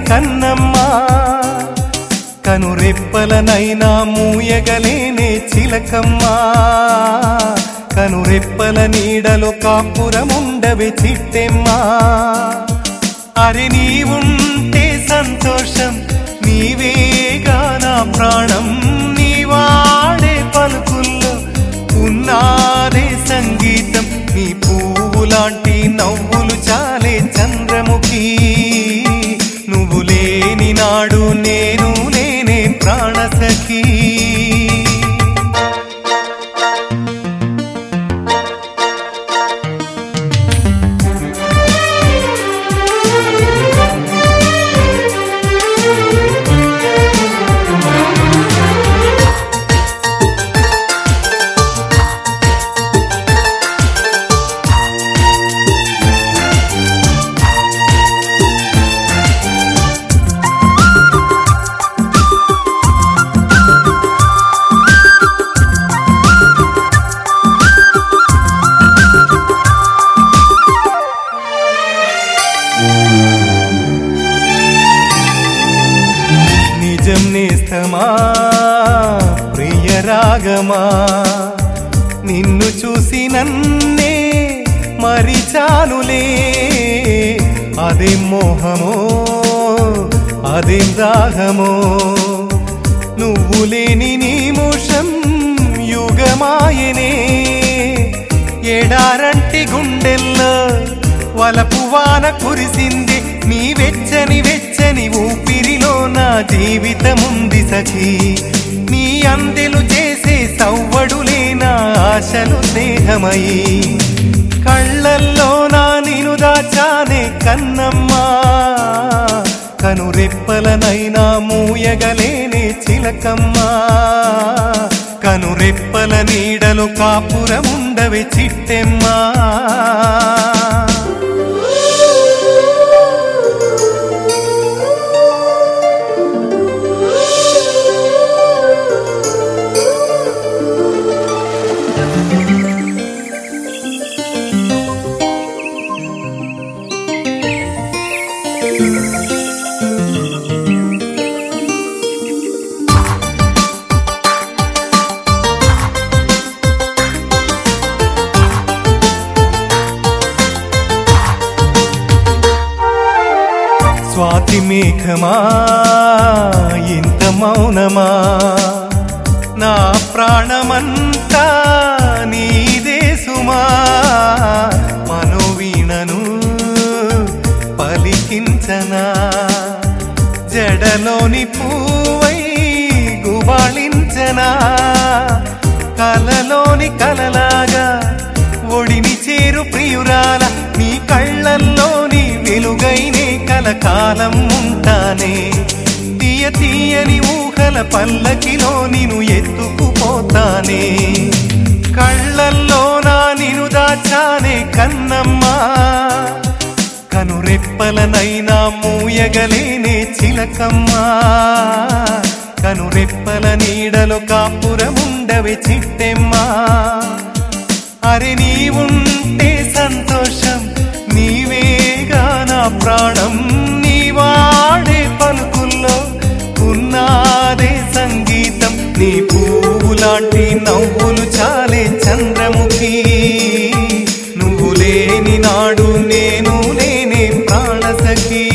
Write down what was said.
కన్నమ్మా కనురెప్పలనైనా మూయగలేనే చిలకమ్మా కనురెప్పల నీడలో కాపురముండవే చిట్టెమ్మా అరే నీవుంటే సంతోషం నీవేగా నా ప్రాణం నీవాడే పలుకుల్లో ఉన్నాదే సంగీతం నీ పువ్వులాంటి నవ్వులు చాలే చంద్రముఖి నువ్వు లేని నాడు నేను నేనే ప్రాణసఖీ నిజం నేస్తమా ప్రియ రాగమా నిన్ను చూసి నన్నే మరిచానులే అదే మోహమో అదే దాహమో నువ్వు లేని నిమిషం యుగమాయనే ఎడారంటి గుండెల్లో వలపు వాన కురిసింది నీ వెచ్చని వెచ్చని ఊపిరిలో నా జీవితముంది సఖీ నీ అందెలు చేసే సవ్వడులే నా ఆశలు స్నేహమయి కళ్ళల్లో నా నిను దాచానే కన్నమ్మా కనురెప్పలనైనా మూయగలేనే చిలకమ్మా కనురెప్పల నీడలు కాపురముండవే చిట్టెమ్మా స్వాతి మేఘమా ఇంత మౌనమా నా ప్రాణమంతా నీదే సుమా మనోవీణను పలికించనా జడలోని పూవై గుబాళించనా కలలోని కలలాగా ఒడిని చేరు ప్రియురాల నీ కళ్ళల్లోని వెలుగైనే కలకాలం ఉంటానే తీయ తీయని ఊహల పల్లకిలో నిను ఎత్తుకుపోతానే కళ్ళల్లో నా నిను దాచానే కన్నమ్మా కనురెప్పలనైనా మూయగలేనే చిలకమ్మా కనురెప్పల నీడలో కాపురముండవే చిట్టెమ్మా అరే నీవుంటే సంతోషం నీవేగా నా ప్రాణం నీవాడే పలుకుల్లో ఉన్నాదే సంగీతం నీ పువ్వులాంటి నవ్వులు చాలే చంద్రముఖి నువ్వు లేని నాడు నేను నేనే ప్రాణసఖీ